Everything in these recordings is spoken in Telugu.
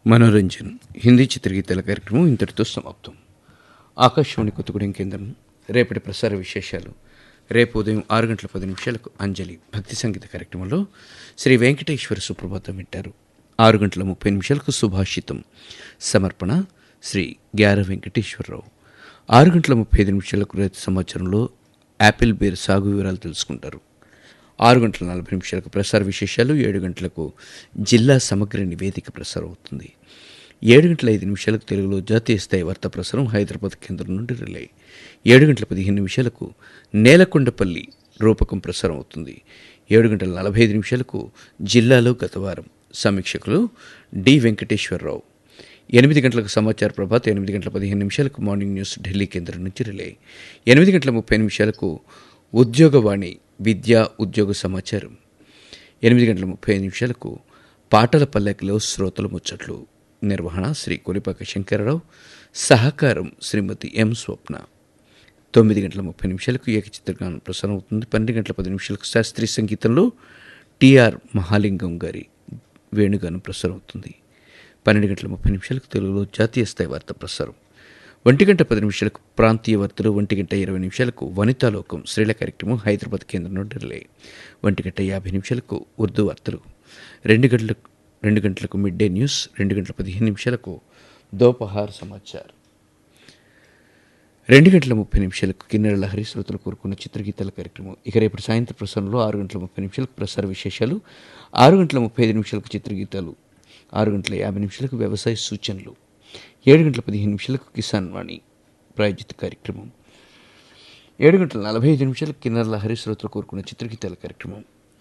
మనోరంజన్ హిందీ చిత్రగీతాల కార్యక్రమం ఇంతటితో సమాప్తం ఆకాశవాణి కొత్తగూడెం కేంద్రం రేపటి ప్రసార విశేషాలు రేపు ఉదయం ఆరు గంటల పది నిమిషాలకు అంజలి భక్తి సంగీత కార్యక్రమంలో శ్రీ వెంకటేశ్వర సుప్రభాతం వింటారు ఆరు గంటల ముప్పై నిమిషాలకు సుభాషితం సమర్పణ శ్రీ గ్యార వెంకటేశ్వరరావు ఆరు గంటల ముప్పై ఐదు నిమిషాలకు రైతు సమాచారంలో యాపిల్ బేర్ సాగు వివరాలు తెలుసుకుంటారు ఆరు గంటల నలభై నిమిషాలకు ప్రసార విశేషాలు ఏడు గంటలకు జిల్లా సమగ్ర నివేదిక ప్రసారం అవుతుంది ఏడు గంటల ఐదు నిమిషాలకు తెలుగులో జాతీయ స్థాయి వార్తా ప్రసారం హైదరాబాద్ కేంద్రం నుండి రిలే ఏడు గంటల పదిహేను నిమిషాలకు నేలకొండపల్లి రూపకం ప్రసారం అవుతుంది ఏడు గంటల నలభై ఐదు నిమిషాలకు జిల్లాలో గత వారం సమీక్షకులు డి వెంకటేశ్వరరావు ఎనిమిది గంటలకు సమాచార ప్రభాత్ ఎనిమిది గంటల పదిహేను నిమిషాలకు మార్నింగ్ న్యూస్ ఢిల్లీ కేంద్రం నుంచి రిలే ఎనిమిది గంటల ముప్పై నిమిషాలకు ఉద్యోగవాణి విద్యా ఉద్యోగ సమాచారం ఎనిమిది గంటల ముప్పై ఐదు నిమిషాలకు పాటల పల్లెకిలో శ్రోతల ముచ్చట్లు నిర్వహణ శ్రీ కొలిపాక శంకరరావు సహకారం శ్రీమతి ఎం స్వప్న తొమ్మిది గంటల ముప్పై నిమిషాలకు ఏకచిత్రగానం ప్రసారం అవుతుంది పన్నెండు గంటల పది నిమిషాలకు శాస్త్రీయ సంగీతంలో టిఆర్ మహాలింగం గారి వేణుగానం ప్రసారం అవుతుంది పన్నెండు గంటల ముప్పై నిమిషాలకు తెలుగులో జాతీయ స్థాయి వార్త ప్రసారం ఒంటి గంట పది నిమిషాలకు ప్రాంతీయ వార్తలు ఒంటి గంట ఇరవై నిమిషాలకు వనితాలోకం స్త్రీల కార్యక్రమం హైదరాబాద్ కేంద్రం నుండి రిలే ఒంటి గంట యాభై నిమిషాలకు ఉర్దూ వార్తలు రెండు గంటలకు రెండు గంటలకు మిడ్ డే న్యూస్ రెండు గంటల పదిహేను నిమిషాలకు దోపహార్ సమాచార్ రెండు గంటల ముప్పై నిమిషాలకు కిన్నెర లహరి శ్రోతలు కోరుకున్న చిత్రగీతాల కార్యక్రమం ఇక రేపటి సాయంత్రం ప్రసారంలో ఆరు గంటల ముప్పై నిమిషాలకు ప్రసార విశేషాలు ఆరు గంటల ముప్పై ఐదు నిమిషాలకు చిత్రగీతాలు ఆరు గంటల యాభై నిమిషాలకు వ్యవసాయ సూచనలు ఏడు గంటల పదిహేను నిమిషాలకు కిసాన్ వాణి ప్రాయోజిత కార్యక్రమం ఏడు గంటల నలభై ఐదు నిమిషాలకు కిన్నెర లహరి శ్రోతలు కోరుకున్న చిత్రగీతాల కార్యక్రమం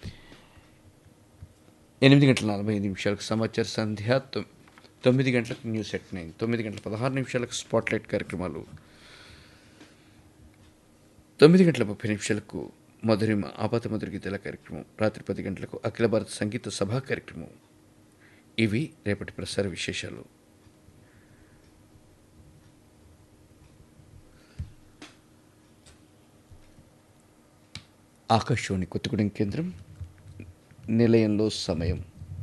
ఎనిమిది గంటల నలభై ఐదు నిమిషాలకు సమాచార సంధ్య తొమ్- తొమ్మిది గంటలకు న్యూస్ ఎట్ నైన్ తొమ్మిది గంటల పదహారు నిమిషాలకు స్పాట్లైట్ కార్యక్రమాలు తొమ్మిది గంటల ముప్పై నిమిషాలకు మధురిమ ఆపాత మధుర గీతాల కార్యక్రమం రాత్రి పది గంటలకు అఖిల భారత సంగీత సభా కార్యక్రమం ఇవి రేపటి ప్రసార విశేషాలు ఆకాశవాణి కొత్తగూడెం కేంద్రం నిలయంలో సమయం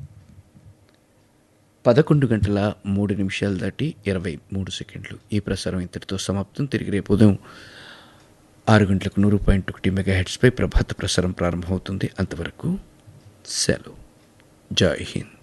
పదకొండు గంటల మూడు నిమిషాలు దాటి ఇరవై మూడు సెకండ్లు ఈ ప్రసారం ఇంతటితో సమాప్తం తిరిగి రేపు ఉదయం ఆరు గంటలకు నూరు పాయింట్ ఒకటి మెగా హెడ్స్పై ప్రభాత ప్రసారం ప్రారంభమవుతుంది అంతవరకు సెలవు జై హింద్